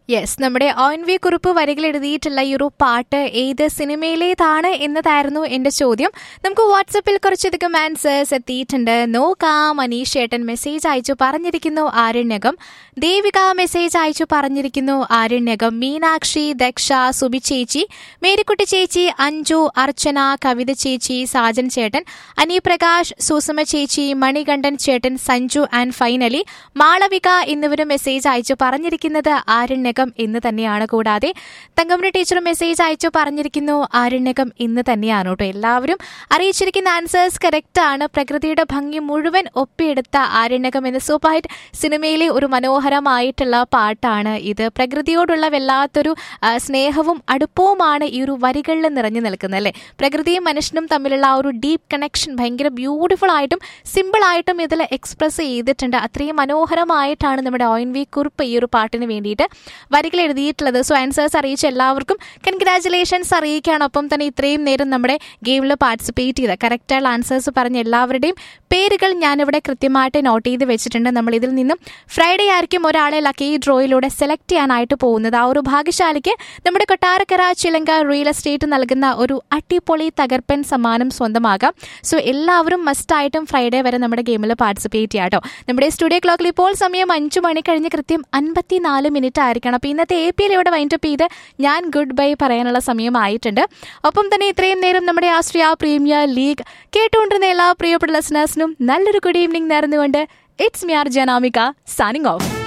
yes നമ്മുടെ ഓൻ V കുറിപ്പ് വരികൾ എഴുതിയിട്ടുള്ള ഈ ഒരു പാട്ട് ഏത് സിനിമയിലേതാണ് എന്നതായിരുന്നു എന്റെ ചോദ്യം നമുക്ക് വാട്സപ്പിൽ കുറച്ചധികം ആൻസേഴ്സ് എത്തിയിട്ടുണ്ട് നോക്കാം അനീഷ് ചേട്ടൻ മെസ്സേജ് അയച്ചു പറഞ്ഞിരിക്കുന്നു ആരണ്യകം ദേവിക മെസ്സേജ് അയച്ചു പറഞ്ഞിരിക്കുന്നു ആരണ്യകം മീനാക്ഷി ദക്ഷ സുബി ചേച്ചി മേരിക്കുട്ടി ചേച്ചി അഞ്ജു അർച്ചന കവിത ചേച്ചി സാജൻ ചേട്ടൻ അനി പ്രകാശ് സുസുമ ചേച്ചി മണികണ്ഠൻ ചേട്ടൻ സഞ്ജു ആൻഡ് ഫൈനലി മാളവിക എന്നിവരും മെസ്സേജ് അയച്ചു പറഞ്ഞിരിക്കുന്നത് ആരണ്യകം എന്ന് തന്നെയാണ് കൂടാതെ തങ്കമണി ടീച്ചർ മെസ്സേജ് അയച്ചു പറഞ്ഞിരിക്കുന്നു ആരണ്യകം എന്ന് തന്നെയാണ് കേട്ടോ എല്ലാവരും അറിയിച്ചിരിക്കുന്ന ആൻസേഴ്സ് കറക്റ്റ് ആണ് പ്രകൃതിയുടെ ഭംഗി മുഴുവൻ ഒപ്പിയെടുത്ത ആരണ്യകം എന്ന സൂപ്പർ ഹിറ്റ് സിനിമയിലെ ഒരു മനോഹരമായിട്ടുള്ള പാട്ടാണ് ഇത് പ്രകൃതിയോടുള്ള വല്ലാത്തൊരു ആ, സ്നേഹവും അടുപ്പവുമാണ് ഈ ഒരു വരികളിൽ നിറഞ്ഞു നിൽക്കുന്നത് അല്ലേ പ്രകൃതിയും മനുഷ്യനും തമ്മിലുള്ള ആ ഒരു ഡീപ്പ് കണക്ഷൻ ഭയങ്കര ബ്യൂട്ടിഫുൾ ആയിട്ടും സിമ്പിൾ ആയിട്ടും ഇതിൽ എക്സ്പ്രസ് ചെയ്തിട്ടുണ്ട് അത്രയും മനോഹരമായിട്ടാണ് നമ്മുടെ ഓയിൻ വി കുറിപ്പ് ഈ ഒരു പാട്ടിന് വേണ്ടിയിട്ട് വരികൾ എഴുതിയിട്ടുള്ളത് സോ ആൻസേഴ്സ് അറിയിച്ച എല്ലാവർക്കും കൺഗ്രാറ്റുലേഷൻസ് അറിയിക്കുകയാണ് ഒപ്പം തന്നെ ഇത്രയും നേരം നമ്മുടെ ഗെയിമിൽ പാർട്ടിസിപ്പേറ്റ് ചെയ്ത കറക്റ്റായുള്ള ആൻസേഴ്സ് പറഞ്ഞ എല്ലാവരുടെയും പേരുകൾ ഞാനിവിടെ കൃത്യമായിട്ട് നോട്ട് ചെയ്ത് വെച്ചിട്ടുണ്ട് നമ്മൾ ഇതിൽ നിന്നും ഫ്രൈഡേ ആയിരിക്കും ഒരാളെ ലക്കി ഡ്രോയിലൂടെ സെലക്ട് ചെയ്യാനായിട്ട് പോകുന്നത് ആ ഒരു ഭാഗ്യശാലിക്ക് നമ്മുടെ കൊട്ടാരക്കര ചിലങ്ക റിയൽ എസ്റ്റേറ്റ് നൽകുന്ന ഒരു അട്ടിപ്പൊളി തകർപ്പൻ സമ്മാനം സ്വന്തമാകാം സോ എല്ലാവരും മസ്റ്റായിട്ടും ഫ്രൈഡേ വരെ നമ്മുടെ ഗെയിമിൽ പാർട്ടിസിപ്പേറ്റ് ചെയ്യാം കേട്ടോ നമ്മുടെ സ്റ്റുഡിയോ ക്ലോക്കിൽ ഇപ്പോൾ സമയം അഞ്ചു മണി കഴിഞ്ഞ് കൃത്യം അൻപത്തിനാല് മിനിറ്റ് ആയിരിക്കണം അപ്പോൾ ഇന്നത്തെ എ പി എൽ ഇവിടെ വൈൻഡപ്പ് ചെയ്ത് ഞാൻ ഗുഡ് ബൈ പറയാനുള്ള സമയമായിട്ടുണ്ട് ഒപ്പം തന്നെ ഇത്രയും നേരം നമ്മുടെ ആസ്ട്രിയ പ്രീമിയർ ലീഗ് കേട്ടുകൊണ്ടിരുന്ന എല്ലാ പ്രിയപ്പെട്ട ലിസണേഴ്സിനും നല്ലൊരു ഗുഡ് ഈവനിങ് നേർന്നുകൊണ്ട് ഇറ്റ്സ് മിയാർ ജനാമിക സൈനിങ് ഓഫ്